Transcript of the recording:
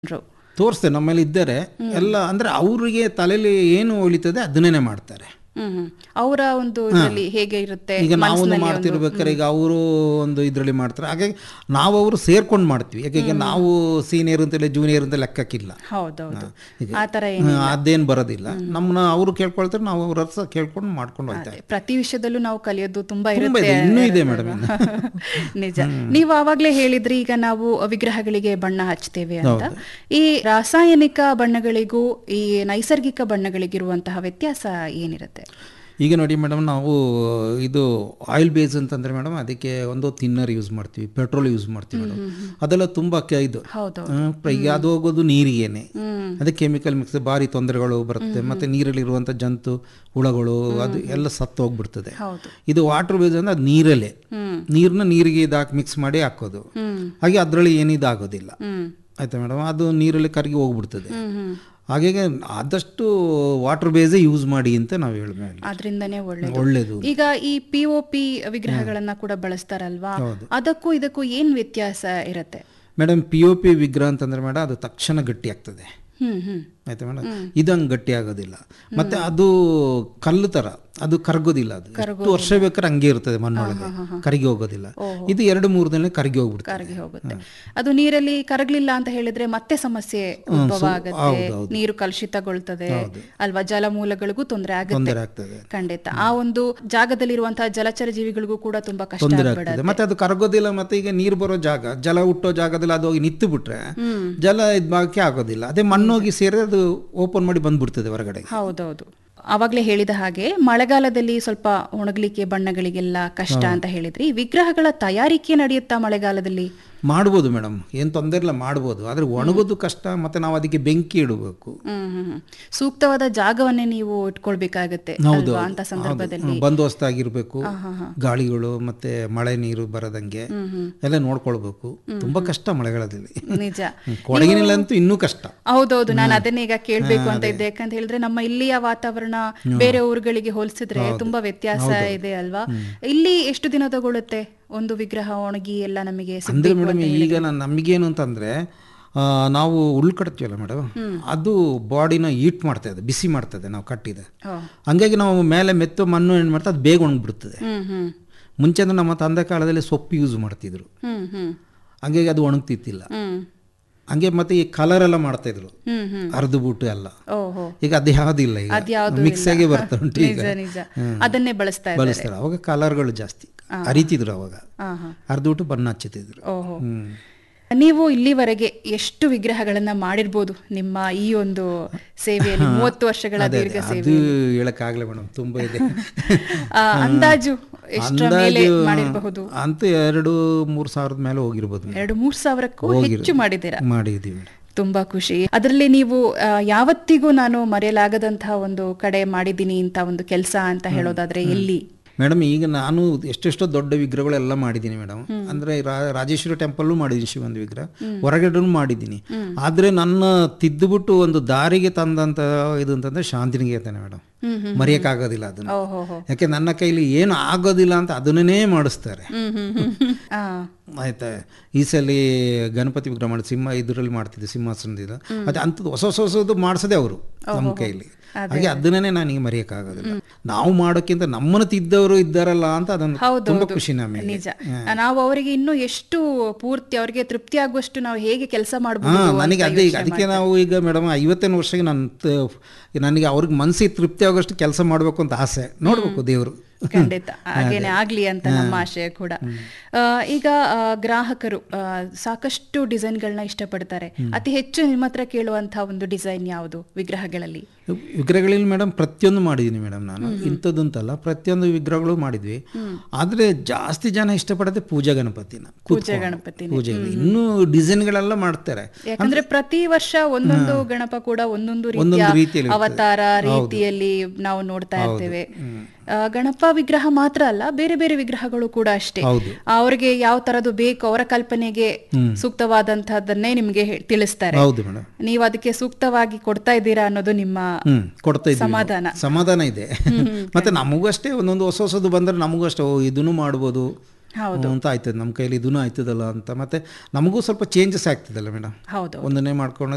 ರು. ತೋರಿಸ್ತೆ ನಮ್ಮಲ್ಲಿ ಇದ್ದಾರೆ ಎಲ್ಲ ಅಂದ್ರೆ ಅವರಿಗೆ ತಲೆಯಲ್ಲಿ ಏನು ಉಳಿತದೆ ಅದನ್ನೇ ಮಾಡ್ತಾರೆ ಹ್ಮ್ ಹ್ಮ್ ಅವರ ಒಂದು ಇದರಲ್ಲಿ ಹೇಗೆ ಇರುತ್ತೆ ಈಗ ನಾವು ಮನಸ್ಸಿನಲ್ಲಿ ಒಂದು- ಮಾಡ್ತಿರ್ಬೇಕಾದ್ರೆ ಈಗ ಅವರು ಒಂದು ಇದರಲ್ಲಿ ಮಾಡ್ತಾರೆ ಹಾಗಾಗಿ ನಾವು ಅವರು ಸೇರ್ಕೊಂಡು ಮಾಡ್ತೀವಿ ಯಾಕೆ ನಾವು ಸೀನಿಯರ್ ಅಂತೇಳಿ ಜೂನಿಯರ್ ಅಂತ ಲೆಕ್ಕಕ್ಕಿಲ್ಲ ಹೌದೌದು ಈಗ ಆ ತರ ಏನು ಹಾ, ಅದೇನ್ ಬರೋದಿಲ್ಲ ನಮ್ಮನ್ನ ಅವರು ಕೇಳ್ಕೊಳ್ತಾರೆ ನಾವು ಅವ್ರ ಹತ್ರ ಕೇಳ್ಕೊಂಡು ಮಾಡ್ಕೊಂಡು ಹೋಗ್ತಾ ಅದೇ, ಪ್ರತಿ ವಿಷಯದಲ್ಲೂ ನಾವು ಕಲಿಯೋದು ತುಂಬಾ ತುಂಬಾ ಇರುತ್ತೆ ಇದೆ ಇನ್ನೂ ಇದೆ ಮೇಡಮ್ ನಿಜ ನೀವು ಆವಾಗ್ಲೇ ಹೇಳಿದ್ರಿ ಈಗ ನಾವು ವಿಗ್ರಹಗಳಿಗೆ ಬಣ್ಣ ಹಚ್ತೇವೆ ಅಂತ ಈ ರಾಸಾಯನಿಕ ಬಣ್ಣಗಳಿಗೂ ಈ ನೈಸರ್ಗಿಕ ಬಣ್ಣಗಳಿಗಿರುವಂತಹ ವ್ಯತ್ಯಾಸ ಏನಿರುತ್ತೆ ಈಗ ನೋಡಿ ಮೇಡಮ್ ನಾವು ಇದು ಆಯಿಲ್ ಬೇಸ್ ಅಂತಂದ್ರೆ ಮೇಡಮ್ ಅದಕ್ಕೆ ಒಂದು ತಿನ್ನರ್ ಯೂಸ್ ಮಾಡ್ತೀವಿ ಪೆಟ್ರೋಲ್ ಯೂಸ್ ಮಾಡ್ತೀವಿ ಮೇಡಮ್ ಅದೆಲ್ಲ ತುಂಬಾ ಕ- ಇದು ಹೌದು ಆ, ಪ್ರ- ಈಗ ಅದು ಹೋಗೋದು ನೀರಿಗೇನೆ ಹ್ಮ್ ಅದೇ ಕೆಮಿಕಲ್ ಮಿಕ್ಸ್ ಭಾರಿ ತೊಂದರೆಗಳು ಬರುತ್ತೆ ಮತ್ತೆ ನೀರಲ್ಲಿರುವಂಥ ಜಂತು ಹುಳಗಳು ಅದು ಎಲ್ಲ ಸತ್ತು ಹೋಗ್ಬಿಡ್ತದೆ ಹೌದು ಇದು ವಾಟರ್ ಬೇಸ್ ಅಂದ್ರೆ ಅದು ನೀರಲ್ಲೇ ಹ್ಮ್ ನೀರನ್ನ ನೀರಿಗೆ ಇದಾಕಿ ಮಿಕ್ಸ್ ಮಾಡಿ ಹಾಕೋದು ಹ್ಮ್ ಹಾಗೆ ಅದರಲ್ಲಿ ಏನು ಇದಾಗೋದಿಲ್ಲ ಹ್ಮ್ ಆಯ್ತಾ ಮೇಡಮ್ ಅದು ನೀರಲ್ಲಿ ಕರಗಿ ಹೋಗ್ಬಿಡ್ತದೆ ಹ್ಮ್ ಹ್ಮ್ ಹಾಗಾಗಿ ಆದಷ್ಟು ವಾಟರ್ ಬೇಸೇ ಯೂಸ್ ಮಾಡಿ ಅಂತ ನಾವು ಹೇಳ್ಬೇಕು ಅದ್ರಿಂದನೇ ಒಳ್ಳೇದು ಒಳ್ಳೇದು ಈಗ ಈ ಪಿ ಒ ಪಿ ವಿಗ್ರಹಗಳನ್ನ ಕೂಡ ಬಳಸ್ತಾರಲ್ವಾ ಹೌದು. ಅದಕ್ಕೂ ಇದಕ್ಕೂ ಏನ್ ವ್ಯತ್ಯಾಸ ಇರತ್ತೆ ಮೇಡಮ್ ಪಿ ಒ ಪಿ ವಿಗ್ರಹ ಅಂತಂದ್ರೆ ಮೇಡಮ್ ಅದು ತಕ್ಷಣ ಗಟ್ಟಿ ಆಗ್ತದೆ ಹ್ಮ್ ಹ್ಮ್ ಆಯ್ತಾ ಮೇಡಮ್ ಇದಂಗೆ ಗಟ್ಟಿ ಆಗೋದಿಲ್ಲ ಮತ್ತೆ ಅದು ಕಲ್ಲು ತರ ಅದು ಕರಗೋದಿಲ್ಲ ಅದು ಎಷ್ಟು ವರ್ಷ ಬೇಕಾದ್ರೆ ಹಂಗೆ ಇರ್ತದೆ ಮಣ್ಣೊಳಗೆ ಕರಗಿ ಹೋಗೋದಿಲ್ಲ ಇದು ಎರಡು ಮೂರು ದಿನ ಕರಗಿ ಹೋಗ್ಬಿಡ್ತದೆ ಕರಗಿ ಹೋಗುತ್ತೆ ಅದು ನೀರಲ್ಲಿ ಕರಗ್ಲಿಲ್ಲ ಅಂತ ಹೇಳಿದ್ರೆ ಮತ್ತೆ ಸಮಸ್ಯೆ ಉದ್ಭವ ಆಗುತ್ತೆ ನೀರು ಕಲುಷಿತಗೊಳ್ತದೆ ಅಲ್ವಾ ಜಲಮೂಲಗಳಿಗೂ ತೊಂದರೆ ಆಗುತ್ತೆ ತೊಂದರೆ ಆಗ್ತದೆ ಖಂಡಿತ ಆ ಒಂದು ಜಾಗದಲ್ಲಿರುವಂತಹ ಜಲಚರ ಜೀವಿಗಳಿಗೂ ಕೂಡ ತುಂಬಾ ಕಷ್ಟ ತೊಂದರೆ ಆಗ್ಬಿಡತ್ತೆ ಆಗ್ತದೆ ಮತ್ತೆ ಅದು ಕರಗೋದಿಲ್ಲ ಮತ್ತೆ ಈಗ ನೀರು ಬರೋ ಜಾಗ ಜಲ ಹುಟ್ಟೋ ಜಾಗದಲ್ಲಿ ಅದು ಹೋಗಿ ನಿಂತು ಬಿಟ್ರೆ ಜಲ ಇದ್ ಭಾಗಕ್ಕೆ ಆಗೋದಿಲ್ಲ ಅದೇ ಮಣ್ಣೋಗಿ ಸೇರಿ ಅದು ಓಪನ್ ಮಾಡಿ ಬಂದ್ಬಿಡ್ತದೆ ಹೊರಗಡೆ ಹೌದೌದು ಆವಾಗಲೇ ಹೇಳಿದ ಹಾಗೆ ಮಳೆಗಾಲದಲ್ಲಿ ಸ್ವಲ್ಪ ಒಣಗಲಿಕ್ಕೆ ಬಣ್ಣಗಳಿಗೆಲ್ಲ ಕಷ್ಟ ಅಂತ ಹೇಳಿದ್ರಿ ಈ ವಿಗ್ರಹಗಳ ತಯಾರಿಕೆ ನಡೆಯುತ್ತಾ ಮಳೆಗಾಲದಲ್ಲಿ ಮಾಡ್ಬೋದು ಮೇಡಮ್ ಏನು ತೊಂದರೆ ಇಲ್ಲ ಮಾಡ್ಬೋದು ಆದ್ರೆ ಒಣಗೋದು ಕಷ್ಟ ಮತ್ತೆ ನಾವು ಅದಕ್ಕೆ ಬೆಂಕಿ ಇಡಬೇಕು ಹ್ಮ್ ಹ್ಮ್ ಹ್ಮ್. ಸೂಕ್ತವಾದ ಜಾಗವನ್ನೇ ನೀವು ಇಟ್ಕೊಳ್ಬೇಕಾಗತ್ತೆ ಹೌದು ಅಲ್ವಾ ಅಂತ ಸಂದರ್ಭದಲ್ಲಿ ಬಂದೋಬಸ್ತ್ ಆಗಿರ್ಬೇಕು ಗಾಳಿಗಳು ಮತ್ತೆ ಮಳೆ ನೀರು ಬರದಂಗೆ ಎಲ್ಲ ನೋಡ್ಕೊಳ್ಬೇಕು ತುಂಬಾ ಕಷ್ಟ ಮಳೆಗಾಲದಲ್ಲಿ ನಿಜ ಕೊಡಗಿನಲ್ಲಂತೂ ಇನ್ನೂ ಕಷ್ಟ ಹೌದೌದು ನಾನು ಅದನ್ನೇ ಈಗ ಕೇಳ್ಬೇಕು ಅಂತ ಇದ್ದೆ ಯಾಕಂತ ಹೇಳಿದ್ರೆ ನಮ್ಮ ಇಲ್ಲಿಯ ವಾತಾವರಣ ಬೇರೆ ಊರುಗಳಿಗೆ ಹೋಲಿಸಿದ್ರೆ ತುಂಬಾ ವ್ಯತ್ಯಾಸ ಇದೆ ಅಲ್ವಾ ಇಲ್ಲಿ ಎಷ್ಟು ದಿನ ತಗೊಳುತ್ತೆ ಒಂದು ವಿಗ್ರಹ ಒಣಗಿ ಎಲ್ಲ ನಮಗೆ ಅಂದ್ರೆ ಸಿಗ್ಬೇಕು ಮೇಡಮ್ ಈಗ ನಾನು ನಮಗೇನು ಅಂತಂದ್ರೆ ಆ, ನಾವು ಉಳ್ಳು ಕಟ್ತೀವಲ್ಲ ಮೇಡಮ್ ಅದು ಬಾಡಿನ ಹೀಟ್ ಮಾಡ್ತದೆ ಬಿಸಿ ಮಾಡ್ತದೆ ನಾವು ಕಟ್ಟಿದೆ ಓ. ಹಂಗಾಗಿ ನಾವು ಮೇಲೆ ಮೆತ್ತು ಮಣ್ಣು ಏನು ಮಾಡ್ತದೆ ಅದು ಬೇಗ ಒಣಗ್ಬಿಡ್ತದೆ ಹ್ಮ್ ಹ್ಮ್ ಮುಂಚೆ ಅಂದ್ರೆ ನಮ್ಮ ತಂದೆ ಕಾಲದಲ್ಲಿ ಸೊಪ್ಪು ಯೂಸ್ ಮಾಡ್ತಿದ್ರು ಹ್ಮ್ ಹ್ಮ್ ಹಂಗಾಗಿ ಅದು ಒಣಗ್ತಿತ್ತಿಲ್ಲ ಹ್ಮ್ ಹಂಗೆ ಮತ್ತೆ ಈ ಕಲರ್ ಎಲ್ಲ ಮಾಡ್ತಾ ಇದ್ರು ಹ್ಮ್ ಹ್ಮ್ ಅರ್ದು ಬೂಟು ಎಲ್ಲ ಓಹೋ ಈಗ ಅದು ಯಾವುದಿಲ್ಲ ಈಗ ಅದ್ಯಾವ್ದು ಮಿಕ್ಸ್ ಆಗಿ ಬರ್ತಾ ಉಂಟು ಈಗ ನಿಜ ನಿಜ ಅದನ್ನೇ ಬಳಸ್ತಾ ಇದ್ದಾರೆ ಬಳಸ್ತಾರೆ ಅವಾಗ ಕಲರ್ಗಳು ಜಾಸ್ತಿ ಅರಿತಿದ್ರು ಅವಾಗ ಹಾ ಹಾ ಅರ್ದುಬಿಟ್ಟು ಬಣ್ಣ ಹಚ್ಚುತ್ತಿದ್ರು ಓಹೋ ಹ್ಮ್ ನೀವು ಇಲ್ಲಿವರೆಗೆ ಎಷ್ಟು ವಿಗ್ರಹಗಳನ್ನ ಮಾಡಿರ್ಬೋದು ನಿಮ್ಮ ಈ ಒಂದು ಸೇವೆಯಲ್ಲಿ ಮೂವತ್ತು ವರ್ಷಗಳ ದೀರ್ಘ ಸೇವೆ ಅದು ಹೇಳಕ್ಕಾಗಲ್ಲ ಮೇಡಮ್ ತುಂಬಾ ಇದೆ ಆ, ಅಂದಾಜು ಎಷ್ಟರ ಮೇಲೆ ಅಂದಾಜು ಮಾಡಿರಬಹುದು ಅಂತ ಎರಡು ಮೂರು ಸಾವಿರದ ಮೇಲೆ ಹೋಗಿರ್ಬೋದು ಮೇಡಮ್. ಎರಡು ಮೂರ್ ಸಾವಿರಕ್ಕೂ ಹೆಚ್ಚು ಮಾಡಿದ್ದೀರಾ ಮಾಡಿದೀವಿ ಮೇಡಮ್ ತುಂಬಾ ಖುಷಿ ಅದರಲ್ಲಿ ನೀವು ಆ, ಯಾವತ್ತಿಗೂ ನಾನು ಮರೆಯಲಾಗದಂತಹ ಒಂದು ಕಡೆ ಮಾಡಿದ್ದೀನಿ ಇಂತ ಒಂದು ಕೆಲಸ ಅಂತ ಹೇಳೋದಾದ್ರೆ ಎಲ್ಲಿ ಮೇಡಮ್ ಈಗ ನಾನು ಎಷ್ಟೆಷ್ಟೋ ದೊಡ್ಡ ವಿಗ್ರಹಗಳೆಲ್ಲ ಮಾಡಿದ್ದೀನಿ ಮೇಡಮ್ ಅಂದ್ರೆ ರಾ- ರಾಜೇಶ್ವರಿ ಟೆಂಪಲ್ಲು ಮಾಡಿದ್ದೀನಿ ಶಿವಂದು ವಿಗ್ರಹ ಹೊರಗಡೆನೂ ಮಾಡಿದ್ದೀನಿ ಆದ್ರೆ ನನ್ನ ತಿದ್ದುಬಿಟ್ಟು ಒಂದು ದಾರಿಗೆ ತಂದಂತ ಇದು ಅಂತಂದ್ರೆ ಶಾಂತಿನಿಕೇತನ ಮೇಡಮ್ ಹ್ಮ್ ಹ್ಮ್ ಮರೆಯಕ್ಕಾಗೋದಿಲ್ಲ ಅದನ್ನ ಓಹೋ ಹೋ ಯಾಕೆ ನನ್ನ ಕೈಲಿ ಏನು ಆಗೋದಿಲ್ಲ ಅಂತ ಅದನ್ನೇ ಮಾಡಿಸ್ತಾರೆ ಹ್ಮ್ ಹ್ಮ್ ಹ್ಮ್ ಹ್ಮ್. ಆ, ಆಯ್ತಾ ಈ ಸಲ ಗಣಪತಿ ವಿಗ್ರಹ ಮಾಡಿ ಸಿಂಹ ಇದರಲ್ಲಿ ಮಾಡ್ತಿದ್ದೆ ಸಿಂಹಾಸನದಿಂದ ಅದೇ ಅಂಥದ್ದು ಹೊಸ ಹೊಸ ಹೊಸದು ಮಾಡಿಸದೆ ಅವರು ನಮ್ಮ ಕೈಲಿ ಹಾಗೆ ಅದನ್ನೇ ನನಗೆ ಮರೆಯೋಕ್ಕಾಗೋದಿಲ್ಲ ನಾವು ಮಾಡೋಕ್ಕಿಂತ ನಮ್ಮನ್ನು ತಿದ್ದವರು ಇದ್ದಾರಲ್ಲ ಅಂತ ಅದನ್ನು ಹೌದು, ತುಂಬಾ ಹೌದು. ಖುಷಿ ನಮಗೆ ನಿಜ ನಾವು ಅವರಿಗೆ ಇನ್ನೂ ಎಷ್ಟು ಪೂರ್ತಿ ಅವರಿಗೆ ತೃಪ್ತಿ ಆಗುವಷ್ಟು ನಾವು ಹೇಗೆ ಕೆಲಸ ಹಾ ಮಾಡಬಹುದು ನನಗೆ ಅದೇ ಈಗ ಅದಕ್ಕೆ ನಾವು ಈಗ ಮೇಡಮ್ ಐವತ್ತನೇ ವರ್ಷಕ್ಕೆ ನನ್ನ ತ- ನನಗೆ ಅವ್ರಿಗೆ ಮನಸ್ಸಿಗೆ ತೃಪ್ತಿ ಆಗೋಷ್ಟು ಕೆಲಸ ಮಾಡಬೇಕು ಅಂತ ಆಸೆ ನೋಡ್ಬೇಕು ದೇವರು ಖಂಡಿತ ಹಾಗೇನೆ ಆಗ್ಲಿ ಅಂತ ನಮ್ಮ ಆಶಯ ಕೂಡ ಆ, ಈಗ ಆ, ಗ್ರಾಹಕರು ಆ, ಸಾಕಷ್ಟು ಡಿಸೈನ್ಗಳನ್ನ ಇಷ್ಟಪಡ್ತಾರೆ ಅತಿ ಹೆಚ್ಚು ನಿಮ್ಮ ಹತ್ರ ಕೇಳುವಂತಹ ಒಂದು ಡಿಸೈನ್ ಯಾವುದು ವಿಗ್ರಹಗಳಲ್ಲಿ ವಿಗ್ರಹಗಳಲ್ಲಿ ಮೇಡಮ್ ಪ್ರತಿಯೊಂದು ಮಾಡಿದ್ದೀನಿ ಮೇಡಮ್ ನಾನು ಇಂಥದ್ದು ಅಂತಲ್ಲ ಪ್ರತಿಯೊಂದು ವಿಗ್ರಹಗಳು ಮಾಡಿದ್ವಿ ಆದ್ರೆ ಜಾಸ್ತಿ ಜನ ಇಷ್ಟಪಡೋದೆ ಪೂಜಾ ಗಣಪತಿನ ಪೂಜೆ ಗಣಪತಿ ಪೂಜೆ ಇನ್ನೂ ಡಿಸೈನ್ಗಳೆಲ್ಲ ಮಾಡ್ತಾರೆ ಯಾಕಂದ್ರೆ ಪ್ರತಿ ವರ್ಷ ಒಂದೊಂದು ಗಣಪ ಕೂಡ ಒಂದೊಂದು ಒಂದೊಂದು ರೀತಿಯ ರೀತಿಯಲ್ಲಿ ಅವತಾರ ರೀತಿಯಲ್ಲಿ ನಾವು ನೋಡ್ತಾ ಇರ್ತೇವೆ ಆ, ಗಣಪ ವಿಗ್ರಹ ಮಾತ್ರ ಅಲ್ಲ ಬೇರೆ ಬೇರೆ ವಿಗ್ರಹಗಳು ಕೂಡ ಅಷ್ಟೇ ಹೌದು ಅವ್ರಿಗೆ ಯಾವ ತರದ್ದು ಬೇಕು ಅವರ ಕಲ್ಪನೆಗೆ ಸೂಕ್ತವಾದಂತಹದ್ದನ್ನೇ ನಿಮ್ಗೆ ಹೇ- ತಿಳಿಸ್ತಾರೆ ಹೌದು ಮೇಡಮ್ ನೀವು ಅದಕ್ಕೆ ಸೂಕ್ತವಾಗಿ ಕೊಡ್ತಾ ಇದ್ದೀರಾ ಅನ್ನೋದು ನಿಮ್ಮ ಹ್ಮ್ ಕೊಡ್ತಾ ಇದ್ದೀವಿ ನಾವು. ಸಮಾಧಾನ. ಸಮಾಧಾನ ಇದೆ ಮತ್ತೆ ನಮಗೂ ಅಷ್ಟೇ ಒಂದೊಂದು ಹೊಸ ಹೊಸದು ಬಂದ್ರೆ ನಮಗೂ ಅಷ್ಟೇ ಓ ಇದನ್ನು ಮಾಡ್ಬೋದು ಹೌದು ಅಂತ ಆಯ್ತದೆ ನಮ್ಮ ಕೈಲಿ ಇದನ್ನು ಆಯ್ತದಲ್ಲ ಅಂತ ಮತ್ತೆ ನಮಗೂ ಸ್ವಲ್ಪ ಚೇಂಜಸ್ ಆಗ್ತದಲ್ಲ ಮೇಡಮ್ ಹೌದು ಒಂದನ್ನೇ ಮಾಡ್ಕೊಂಡು